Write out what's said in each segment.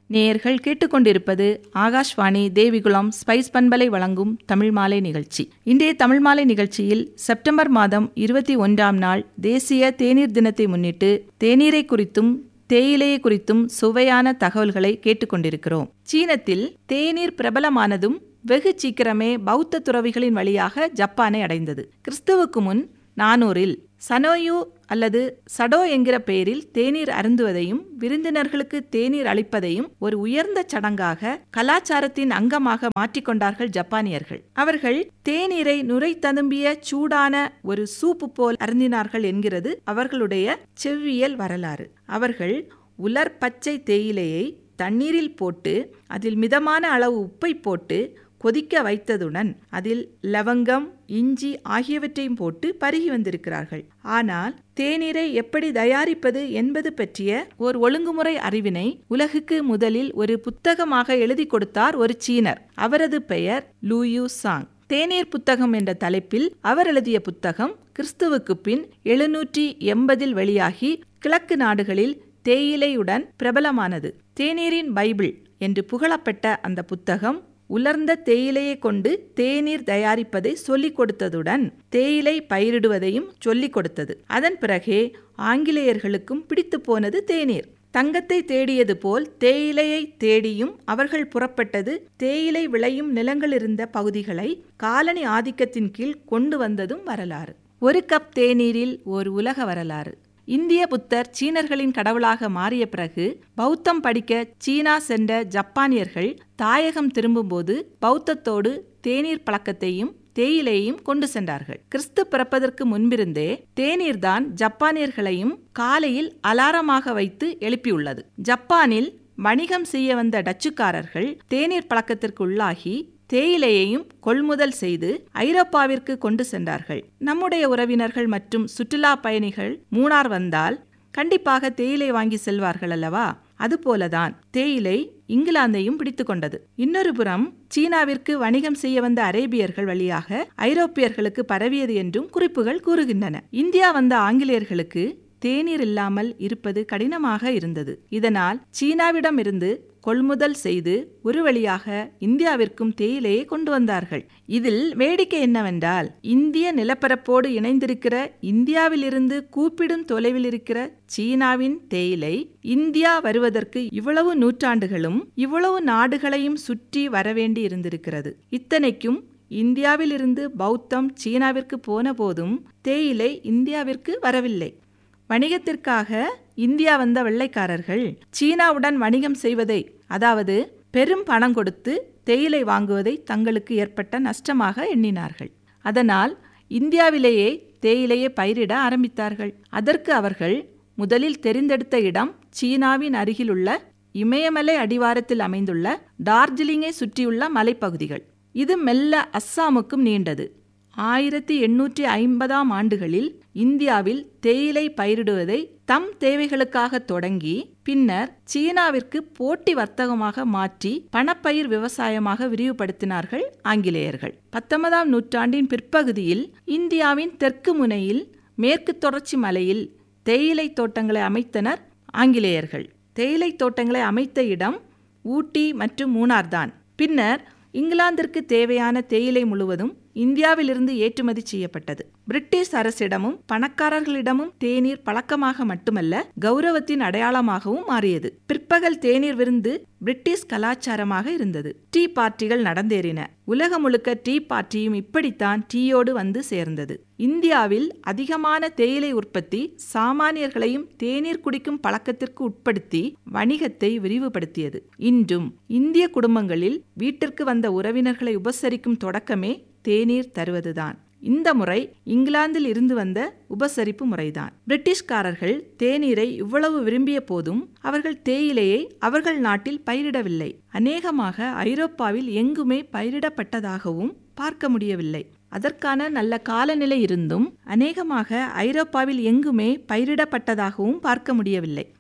நேயர்கள் கேட்டுக்கொண்டிருப்பது ஆகாஷ்வாணி தேவிகுளம் ஸ்பைஸ் பண்பலை வழங்கும் தமிழ் மாலை நிகழ்ச்சி இன்றைய தமிழ் மாலை நிகழ்ச்சியில் செப்டம்பர் மாதம் இருபத்தி ஒன்றாம் நாள் தேசிய தேநீர் தினத்தை முன்னிட்டு தேநீரை குறித்தும் தேயிலையை குறித்தும் சுவையான தகவல்களை கேட்டுக்கொண்டிருக்கிறோம் சீனத்தில் தேநீர் பிரபலமானதும் வெகு சீக்கிரமே பௌத்த துறவிகளின் வழியாக ஜப்பானை அடைந்தது கிறிஸ்துவுக்கு முன் நானூறில் சனோயு அல்லது சடோ என்கிற பெயரில் தேநீர் அருந்துவதையும் விருந்தினர்களுக்கு தேநீர் அளிப்பதையும் ஒரு உயர்ந்த சடங்காக கலாச்சாரத்தின் அங்கமாக மாற்றிக்கொண்டார்கள் ஜப்பானியர்கள் அவர்கள் தேநீரை நுரை ததும்பிய சூடான ஒரு சூப்பு போல் அருந்தினார்கள் என்கிறது அவர்களுடைய செவ்வியல் வரலாறு அவர்கள் உலர் பச்சை தேயிலையை தண்ணீரில் போட்டு அதில் மிதமான அளவு உப்பை போட்டு கொதிக்க வைத்ததுடன் அதில் லவங்கம் இஞ்சி ஆகியவற்றையும் போட்டு பருகி வந்திருக்கிறார்கள் ஆனால் தேநீரை எப்படி தயாரிப்பது என்பது பற்றிய ஒரு ஒழுங்குமுறை அறிவினை உலகுக்கு முதலில் ஒரு புத்தகமாக எழுதி கொடுத்தார் ஒரு சீனர் அவரது பெயர் லூயூ சாங் தேநீர் புத்தகம் என்ற தலைப்பில் அவர் எழுதிய புத்தகம் கிறிஸ்துவுக்கு பின் எழுநூற்றி எண்பதில் வெளியாகி கிழக்கு நாடுகளில் தேயிலையுடன் பிரபலமானது தேநீரின் பைபிள் என்று புகழப்பட்ட அந்த புத்தகம் உலர்ந்த தேயிலையை கொண்டு தேநீர் தயாரிப்பதை சொல்லிக் கொடுத்ததுடன் தேயிலை பயிரிடுவதையும் சொல்லிக் கொடுத்தது அதன் பிறகே ஆங்கிலேயர்களுக்கும் பிடித்து போனது தேநீர் தங்கத்தை தேடியது போல் தேயிலையை தேடியும் அவர்கள் புறப்பட்டது தேயிலை விளையும் நிலங்களிருந்த பகுதிகளை காலனி ஆதிக்கத்தின் கீழ் கொண்டு வந்ததும் வரலாறு ஒரு கப் தேநீரில் ஒரு உலக வரலாறு இந்திய புத்தர் சீனர்களின் கடவுளாக மாறிய பிறகு பௌத்தம் படிக்க சீனா சென்ற ஜப்பானியர்கள் தாயகம் திரும்பும்போது பௌத்தத்தோடு தேநீர் பழக்கத்தையும் தேயிலையையும் கொண்டு சென்றார்கள் கிறிஸ்து பிறப்பதற்கு முன்பிருந்தே தேநீர்தான் ஜப்பானியர்களையும் காலையில் அலாரமாக வைத்து எழுப்பியுள்ளது ஜப்பானில் வணிகம் செய்ய வந்த டச்சுக்காரர்கள் தேநீர் பழக்கத்திற்கு உள்ளாகி தேயிலையையும் கொள்முதல் செய்து ஐரோப்பாவிற்கு கொண்டு சென்றார்கள் நம்முடைய உறவினர்கள் மற்றும் சுற்றுலா பயணிகள் மூணார் வந்தால் கண்டிப்பாக தேயிலை வாங்கி செல்வார்கள் அல்லவா அதுபோலதான் தேயிலை இங்கிலாந்தையும் பிடித்து கொண்டது இன்னொரு புறம் சீனாவிற்கு வணிகம் செய்ய வந்த அரேபியர்கள் வழியாக ஐரோப்பியர்களுக்கு பரவியது என்றும் குறிப்புகள் கூறுகின்றன இந்தியா வந்த ஆங்கிலேயர்களுக்கு தேநீர் இல்லாமல் இருப்பது கடினமாக இருந்தது இதனால் சீனாவிடமிருந்து கொள்முதல் செய்து ஒரு வழியாக இந்தியாவிற்கும் தேயிலையை கொண்டு வந்தார்கள் இதில் வேடிக்கை என்னவென்றால் இந்திய நிலப்பரப்போடு இணைந்திருக்கிற இந்தியாவிலிருந்து கூப்பிடும் தொலைவில் இருக்கிற சீனாவின் தேயிலை இந்தியா வருவதற்கு இவ்வளவு நூற்றாண்டுகளும் இவ்வளவு நாடுகளையும் சுற்றி வரவேண்டி இருந்திருக்கிறது இத்தனைக்கும் இந்தியாவிலிருந்து பௌத்தம் சீனாவிற்கு போன போதும் தேயிலை இந்தியாவிற்கு வரவில்லை வணிகத்திற்காக இந்தியா வந்த வெள்ளைக்காரர்கள் சீனாவுடன் வணிகம் செய்வதை அதாவது பெரும் பணம் கொடுத்து தேயிலை வாங்குவதை தங்களுக்கு ஏற்பட்ட நஷ்டமாக எண்ணினார்கள் அதனால் இந்தியாவிலேயே தேயிலையை பயிரிட ஆரம்பித்தார்கள் அதற்கு அவர்கள் முதலில் தெரிந்தெடுத்த இடம் சீனாவின் அருகிலுள்ள இமயமலை அடிவாரத்தில் அமைந்துள்ள டார்ஜிலிங்கை சுற்றியுள்ள மலைப்பகுதிகள் இது மெல்ல அஸ்ஸாமுக்கும் நீண்டது ஆயிரத்தி எண்ணூற்றி ஐம்பதாம் ஆண்டுகளில் இந்தியாவில் தேயிலை பயிரிடுவதை தம் தேவைகளுக்காக தொடங்கி பின்னர் சீனாவிற்கு போட்டி வர்த்தகமாக மாற்றி பணப்பயிர் விவசாயமாக விரிவுபடுத்தினார்கள் ஆங்கிலேயர்கள் பத்தொன்பதாம் நூற்றாண்டின் பிற்பகுதியில் இந்தியாவின் தெற்கு முனையில் மேற்கு தொடர்ச்சி மலையில் தேயிலை தோட்டங்களை அமைத்தனர் ஆங்கிலேயர்கள் தேயிலை தோட்டங்களை அமைத்த இடம் ஊட்டி மற்றும் மூணார்தான் பின்னர் இங்கிலாந்திற்கு தேவையான தேயிலை முழுவதும் இந்தியாவிலிருந்து ஏற்றுமதி செய்யப்பட்டது பிரிட்டிஷ் அரசிடமும் பணக்காரர்களிடமும் தேநீர் பழக்கமாக மட்டுமல்ல கௌரவத்தின் அடையாளமாகவும் மாறியது பிற்பகல் தேநீர் விருந்து பிரிட்டிஷ் கலாச்சாரமாக இருந்தது டீ பார்ட்டிகள் நடந்தேறின உலகம் முழுக்க டீ பார்ட்டியும் இப்படித்தான் டீயோடு வந்து சேர்ந்தது இந்தியாவில் அதிகமான தேயிலை உற்பத்தி சாமானியர்களையும் தேநீர் குடிக்கும் பழக்கத்திற்கு உட்படுத்தி வணிகத்தை விரிவுபடுத்தியது இன்றும் இந்திய குடும்பங்களில் வீட்டிற்கு வந்த உறவினர்களை உபசரிக்கும் தொடக்கமே தேநீர் தருவதுதான் இந்த முறை இங்கிலாந்தில் இருந்து வந்த உபசரிப்பு முறைதான் பிரிட்டிஷ்காரர்கள் தேநீரை இவ்வளவு விரும்பிய போதும் அவர்கள் தேயிலையை அவர்கள் நாட்டில் பயிரிடவில்லை அநேகமாக ஐரோப்பாவில் எங்குமே பயிரிடப்பட்டதாகவும் பார்க்க முடியவில்லை அதற்கான நல்ல காலநிலை இருந்தும் அநேகமாக ஐரோப்பாவில் எங்குமே பயிரிடப்பட்டதாகவும் பார்க்க முடியவில்லை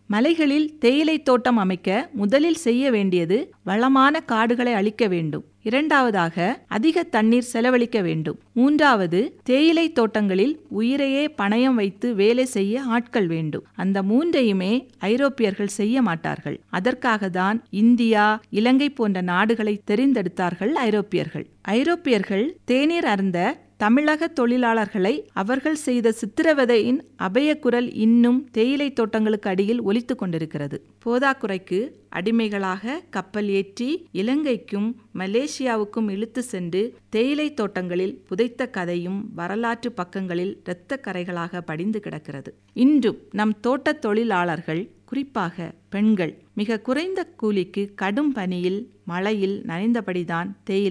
மலைகளில் தேயிலை தோட்டம் அமைக்க முதலில் செய்ய வேண்டியது வளமான காடுகளை அழிக்க வேண்டும் இரண்டாவதாக அதிக தண்ணீர் செலவழிக்க வேண்டும் மூன்றாவது தேயிலை தோட்டங்களில் உயிரையே பணயம் வைத்து வேலை செய்ய ஆட்கள் வேண்டும் அந்த மூன்றையுமே ஐரோப்பியர்கள் செய்ய மாட்டார்கள் அதற்காக தான் இந்தியா இலங்கை போன்ற நாடுகளை தெரிந்தெடுத்தார்கள் ஐரோப்பியர்கள் ஐரோப்பியர்கள் தேநீர் அருந்த தமிழக தொழிலாளர்களை அவர்கள் செய்த சித்திரவதையின் அபயக்குரல் இன்னும் தேயிலை தோட்டங்களுக்கு அடியில் ஒலித்து கொண்டிருக்கிறது போதாக்குறைக்கு அடிமைகளாக கப்பல் ஏற்றி இலங்கைக்கும் மலேசியாவுக்கும் இழுத்து சென்று தேயிலை தோட்டங்களில் புதைத்த கதையும் வரலாற்று பக்கங்களில் இரத்த கரைகளாக படிந்து கிடக்கிறது இன்றும் நம் தோட்ட தொழிலாளர்கள் குறிப்பாக பெண்கள் மிக குறைந்த கூலிக்கு கடும் பனியில் மழையில் நனைந்தபடிதான் தேயிலை